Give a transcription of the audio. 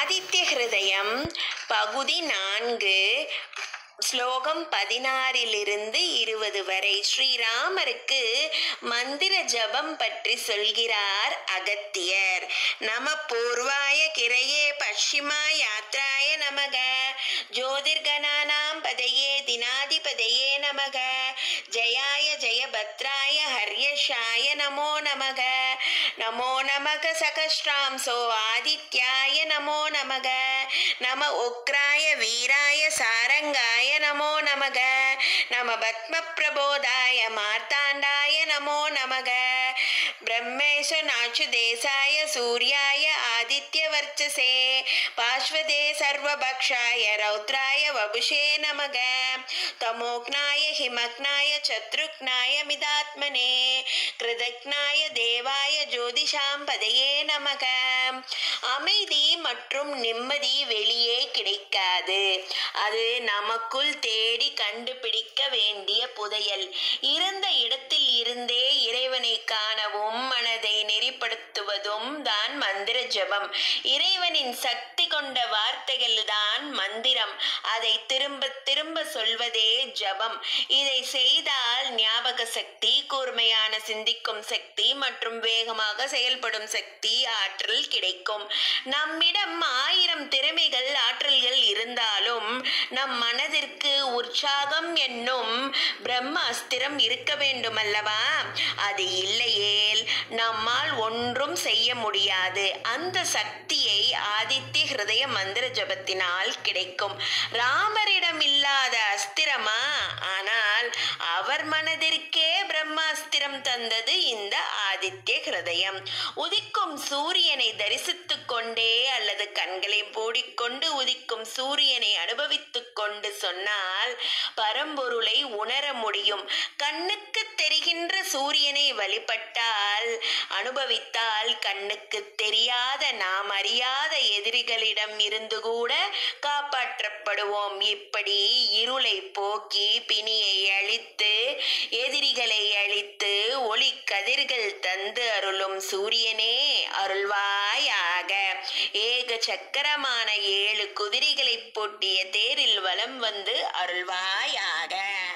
ஆதித்ய ஹிருதயம் பகுதி நான்கு ஸ்லோகம் பதினாறிலிருந்து இருபது வரை ஸ்ரீராமருக்கு மந்திர ஜபம் பற்றி சொல்கிறார் அகத்தியர் நம பூர்வாய கிரையே பஷ்சிமா யாத்ராய நமக ஜோதிர்கணானாம் பதையே தினாதிபதையே நமக ஜயாய ஜெயபத்ராய ஹர்யஷாய நமோ நமக நமோ நமக சகஸ்ராம்சோ ஆதித்யாய நமோ நமக நம உக்ராய வீராய சாரங்காய நமோ நமக நம பத்ம பிரபோதாய மார்த்தாண்டாய நமோ நமக பிரம்மேஷ நாச்சுதேசாய சூர்யாய ஆதித்யவர்ச்சசே பாஸ்வதே சர்வபக்ஷாய ரௌத்ராய வபுஷே நமக தமோக்னாய ஹிமக்னாய சத்ருக்னாய மிதாத்மனே கிருதக்னாய தேவாய ஜோதிஷாம் பதையே நமக அமைதி மற்றும் நிம்மதி வெளியே கிடைக்காது அது நமக்குள் தேடி கண்டுபிடிக்க வேண்டிய புதையல் இருந்த இடத்தில் இருந்தே இறைவனை காணவும் மனதை நெறிப்படுத்துவதும் தான் மந்திர ஜபம் இறைவனின் சக்தி கொண்ட வார்த்தைகள் தான் மந்திரம் அதை திரும்ப திரும்ப சொல்வதே ஜபம் இதை செய்தால் ஞாபக சக்தி கூர்மையான சிந்திக்கும் சக்தி மற்றும் வேகமாக செயல்படும் சக்தி ஆற்றல் கிடைக்கும் நம்மிடம் ஆயிரம் திறமைகள் ஆற்றல்கள் இருந்தாலும் நம் மனதிற்கு உற்சாகம் என்னும் பிரம்ம அஸ்திரம் இருக்க வேண்டும் அல்லவா அது இல்லையேல் நம்மால் ஒன்றும் செய்ய முடியாது அந்த சக்தியை ஆதித்ய ஹிருதய மந்திர ஜபத்தினால் கிடைக்கும் ராமரிடம் இல்லாத அஸ்திரமா ஆனால் அவர் மனதிற்கே பிரம்மாஸ்திரம் தந்தது இந்த ஆதித்ய ஹிருதயம் உதிக்கும் சூரியனை தரிசித்துக் கொண்டே அல்லது கண்களை மூடிக்கொண்டு உதிக்கும் சூரியனை அனுபவித்துக் கொண்டு சொன்னால் பரம்பொருளை உணர முடியும் கண்ணுக்கு தெரிகின்ற சூரியனை வழிபட்டால் அனுபவித்தால் கண்ணுக்கு தெரியாத நாம் அறியாத எதிரிகளிடம் இருந்து கூட காப்பாற்றப்படுவோம் இப்படி இருளை போக்கி பிணியை அழித்து எதிரிகளை அழித்து ஒளி கதிர்கள் தந்து அருளும் சூரியனே அருள்வாயாக ஏக சக்கரமான ஏழு குதிரைகளை பூட்டிய தேரில் வலம் வந்து அருள்வாயாக